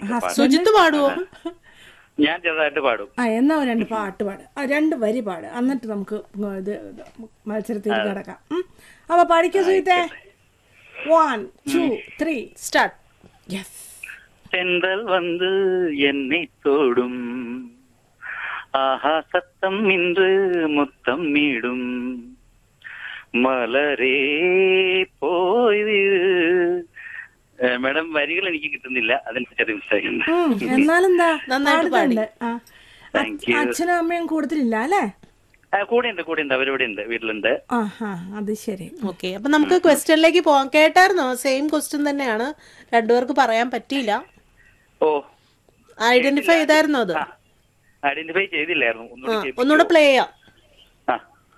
പാടും സുജിത്ത് പാടുവോ ഞാൻ ചെറുതായിട്ട് പാടും ആ എന്നാ ഒരു രണ്ട് പാട്ട് പാട് ആ രണ്ട് വരി പാട് എന്നിട്ട് നമുക്ക് ഇത് മത്സരത്തിൽ കിടക്കാം ഉം. അപ്പൊ പഠിക്കൂ സുഹിത്തെ one two three start yes சென்றல் வந்து என்னை தோடும் ஆஹா சத்தம் இன்று முத்தம் மீடும் മലരേ പോയി മാഡം വരികൾ എനിക്ക് കിട്ടുന്നില്ല അതിന് ചെറിയ മിസ്റ്റേക്ക് ഉണ്ട് എന്നാലെന്താ നന്നായിട്ട് പാടി. പാടുന്നുണ്ട്. ആ. Thank you. അച്ഛനും അമ്മയും കൂടുതലില്ല അല്ലേ ആ, കൂടെ ഉണ്ട് കൂടെ ഉണ്ട് അവരിവിടെ ഉണ്ട് വീട്ടിലുണ്ട് ആ ഹാ അത് ശരി ഓക്കെ അപ്പൊ നമുക്ക് ക്വസ്റ്റ്യനിലേക്ക് പോവാം കേട്ടായിരുന്നോ സെയിം ക്വസ്റ്റ്യൻ തന്നെയാണ് രണ്ടുപേർക്ക് പറയാൻ പറ്റിയില്ല ഓ ഐഡന്റിഫൈ ചെയ്തായിരുന്നോ അത് ഐഡന്റിഫൈ ചെയ്തില്ലായിരുന്നു ആ, ഒന്നുകൂടി കേൾപ്പിക്കുമോ? ഒന്നുകൂടെ പ്ലേ ചെയ്യാം ആ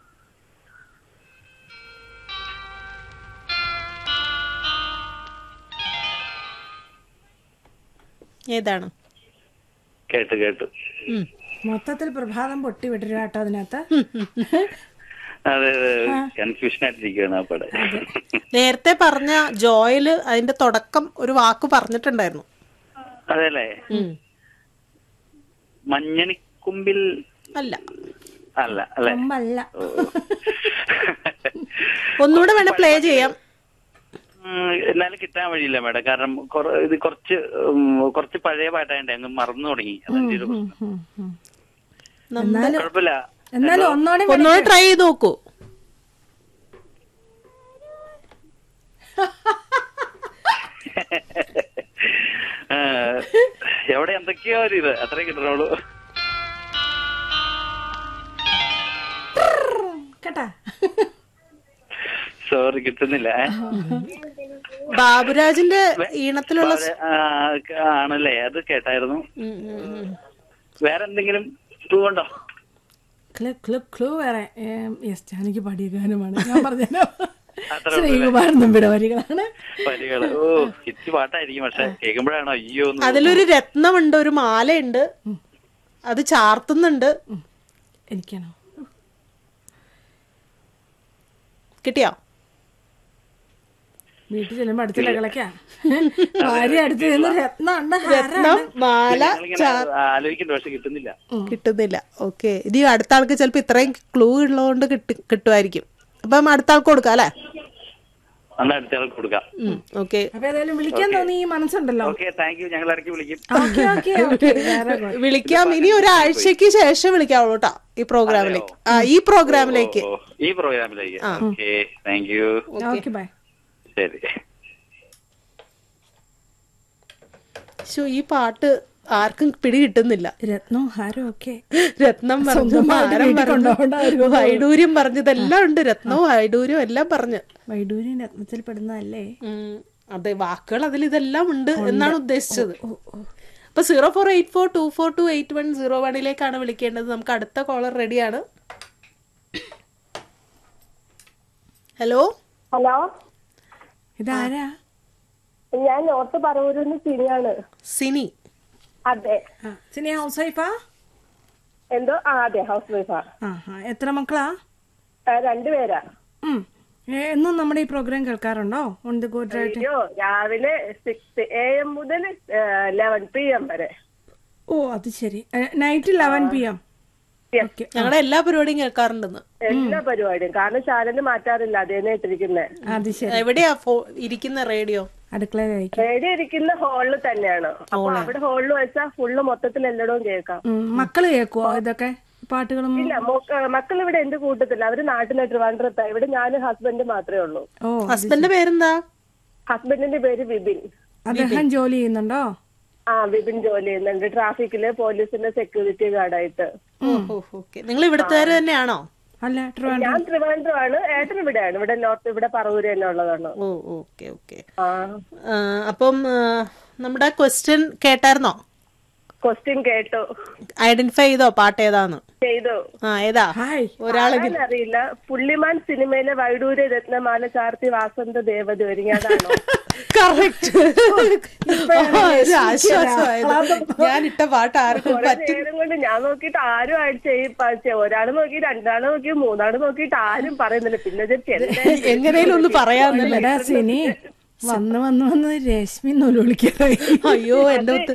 ഏതാണ് കേട്ടു കേട്ടു ഉം. മൊത്തത്തിൽ പ്രഭാതം പൊട്ടി വിട്ടു കേട്ടോ അതിനകത്ത് അതെ അതെ കൺഫ്യൂഷൻ ആയിട്ടിരിക്കുകയാണ് ആ പടം നേരത്തെ പറഞ്ഞ ജോയല് അതിന്റെ തുടക്കം ഒരു വാക്ക് പറഞ്ഞിട്ടുണ്ടായിരുന്നു അതെല്ലേ ഉം. മഞ്ഞണിക്കുമ്പിൽ അല്ല അല്ല അല്ലെ കൊമ്പല്ല ഒന്നുകൂടെ വേണേ പ്ലേ ചെയ്യാം ഉം, എന്നാലും കിട്ടാൻ വഴിയില്ല മേഡം കാരണം കൊറ- ഇത് കുറച്ച് ഉം, കുറച്ച് പഴയ പാട്ടായണ്ടേ അങ്ങ് മറന്നു തുടങ്ങി അതിന്റെ ഒരു പ്രശ്നം. ഉം, ഉം. നമ്മ- കുഴപ്പമില്ല എന്നാലും ഒന്നോടെ ഒന്നുകൂടെ ട്രൈ ചെയ്ത് നോക്കൂ ആ, എവിടെ എന്തൊക്കെയോ ഒരു ഇത് അത്രേ കിട്ടണുള്ളൂ കേട്ടാ സോറി കിട്ടുന്നില്ല ഏ? ബാബുരാജിന്റെ ഈണത്തിലുള്ള അതെ, ആ, ആണല്ലേ അത് കേട്ടായിരുന്നു ഉം, ഉം, ഉം. വേറെ എന്തെങ്കിലും ക്ലൂ ഉണ്ടോ ക്ലൂ ക്ലൂ ക്ലൂ വേറെ യെസ് ജാനകി പാടിയ ഗാനമാണ് ഞാൻ പറഞ്ഞല്ലോ അത്ര ശ്രീകുമാരൻ നമ്പിയുടെ വരികളാണ് വരികള് ഓ ഹിറ്റ് പാട്ടായിരിക്കും പക്ഷെ കേൾക്കുമ്പോഴാണോ അയ്യോ എന്ന് അതിലൊരു രത്നമുണ്ട് ഒരു മാലയുണ്ട് അത് ചാർത്തുന്നുണ്ട് എനിക്കാണോ കിട്ടിയോ വീട്ടിൽ ചെല്ലുമ്പോ അടുത്തില്ല കളക്കാ ഭാര്യ അടുത്ത് ചെന്ന് രത്നം ഉണ്ട് രത്നം മാല ഞങ്ങളിങ്ങനെ ആലോചിക്കുന്നുണ്ട് പക്ഷെ കിട്ടുന്നില്ല കിട്ടുന്നില്ല ഓക്കെ ഇനി അടുത്ത ആൾക്ക് ചിലപ്പോ ഇത്രയും ക്ലൂ ഉള്ളതുകൊണ്ട് കിട്ടി കിട്ടുമായിരിക്കും അപ്പം അടുത്ത ആൾക്ക് കൊടുക്കാം അല്ലേ അന്ന് അടുത്ത ആൾക്ക് കൊടുക്കാം ഓക്കെ അപ്പൊ ഏതായാലും വിളിക്കാൻ തോന്നി ഈ മനസ്സുണ്ടല്ലോ ഓക്കെ താങ്ക് യു ഞങ്ങൾ ഇടയ്ക്ക് വിളിക്കും ഓക്കെ ഓക്കെ ഓക്കെ വേറെ കുഴപ്പം. വിളിക്കാം ഇനി ഒരാഴ്ചക്ക് ശേഷം വിളിക്കാവുള്ളൂ കേട്ടോ ഈ പ്രോഗ്രാമിലേക്ക് ആ ഈ പ്രോഗ്രാമിലേക്ക് ഓ, ഈ പ്രോഗ്രാമിലേക്ക് okay thank you okay bye ശരി ശോ, ഈ പാട്ട് ആർക്കും പിടി കിട്ടുന്നില്ല രത്നവും ഹാരവും ഒക്കെ രത്നം പറഞ്ഞു സ്വന്തമായിട്ട് മാരം വീട്ടിൽ പറഞ്ഞു കൊണ്ടുപോകണ്ടായിരുന്നു. വൈഡൂര്യം പറഞ്ഞു ഇതെല്ലാം ഉണ്ട് രത്നവും വൈഡൂര്യവും എല്ലാം പറഞ്ഞു വൈഡൂര്യൻ രത്നത്തിൽ പെടുന്നതല്ലേ ഉം, അതെ വാക്കുകൾ അതിൽ ഇതെല്ലാം ഉണ്ട് എന്നാണ് ഉദ്ദേശിച്ചത് അപ്പൊ zero four eight four two four two eight one zero വണ്ണിലേക്കാണ് വിളിക്കേണ്ടത് നമുക്ക് അടുത്ത കോളർ റെഡിയാണ് ഹലോ ഹലോ ഇതാരാ ഞാൻ നോർത്ത് പറവൂരിന്ന് സിനിയാണ് സിനി അതെ ആ സിനി ഹൗസ് വൈഫാ എന്തോ ആ അതെ ഹൗസ് വൈഫാ ആ ആ എത്ര മക്കളാ ആ, രണ്ടുപേരാ ഉം. ഏ, എന്നും നമ്മുടെ ഈ പ്രോഗ്രാം കേൾക്കാറുണ്ടോ ഓൺ ദി ഗുഡ് റൈറ്റ് അയ്യോ രാവിലെ സിക്സ് എ എം മുതൽ ലെവൻ പി എം വരെ ഓ അത് ശരി night eleven P M okay ഞങ്ങളുടെ എല്ലാ പരിപാടിയും കേൾക്കാറുണ്ടെന്ന് എല്ലാ പരിപാടിയും കാരണം ചാനൽ മാറ്റാറില്ല അതേന്നെ ഇട്ടിരിക്കുന്നത് അത് ശരി എവിടെയാ ഫോ ഇരിക്കുന്ന റേഡിയോ അടുക്കളയിലായിരിക്കും റേഡിയോ ഇരിക്കുന്ന ഹാളിൽ തന്നെയാണ് അപ്പൊ അവിടെ ഹാളിൽ വെച്ചാൽ ഫുള്ള് മൊത്തത്തിൽ എല്ലായിടവും കേൾക്കാം ഉം, മക്കള് കേൾക്കുവോ ഇതൊക്കെ പാട്ടുകളും ഇല്ല മക്കൾ ഇവിടെ എന്റെ കൂട്ടത്തില്ല അവര് നാട്ടിലെ ട്രിവാൻഡ്രത്താ ഇവിടെ ഞാനും ഹസ്ബൻഡ് മാത്രമേ ഉള്ളൂ ഓ ഹസ്ബൻഡിന്റെ പേരെന്താ ഹസ്ബൻഡിന്റെ പേര് വിപിൻ അദ്ദേഹം ജോലി ചെയ്യുന്നുണ്ടോ ആ വിപിൻ ജോലി ചെയ്യുന്നുണ്ട് ട്രാഫിക്കില് പോലീസിന്റെ സെക്യൂരിറ്റി ഗാർഡായിട്ട് ഓക്കെ നിങ്ങൾ ഇവിടുത്തുകാർ തന്നെയാണോ അല്ല ട്രിവാൻഡ്രം ഞാൻ ട്രിവാൻഡ്രമാണ് ഏട്ടൻ ഇവിടെയാണ് ഇവിടെ നോർത്ത് ഇവിടെ പറവൂര് തന്നെ ഉള്ളതാണ് ഓ ഓക്കെ ഓക്കെ ആ അപ്പം ആ, നമ്മുടെ ക്വസ്റ്റ്യൻ കേട്ടായിരുന്നോ ക്വസ്റ്റ്യൻ കേട്ടു ഐഡന്റിഫൈ ചെയ്തോ പാട്ട് ഏതാന്ന് ചെയ്തു ആ ഏതാ ഹായ് ഒരാളെങ്കിലും അറിയില്ല പുള്ളിമാൻ സിനിമയിലെ വൈഡൂര്യ രത്നമാല ചാർത്തി വാസന്ത ദേവത ഒരുങ്ങി അതാണോ കറക്റ്റ് ആശ്വാസമായത് ഞാൻ ഇട്ട പാട്ട് ആർക്കും കുറെ പറ്റി നേരം കൊണ്ട് ഞാൻ നോക്കിയിട്ട് ആരും അടിച്ച് ഒരാള് നോക്കി രണ്ടാള് നോക്കി മൂന്നാള് നോക്കിയിട്ട് ആരും പറയുന്നില്ല പിന്നെ ഇത് ചെറുതായി എങ്ങനെയും ഒന്ന് പറയാന്നല്ലേ എടാ സിനി വന്ന് വന്ന് വന്ന് രശ്മി നൂല് വിളിക്കാറായി അയ്യോ എന്റെ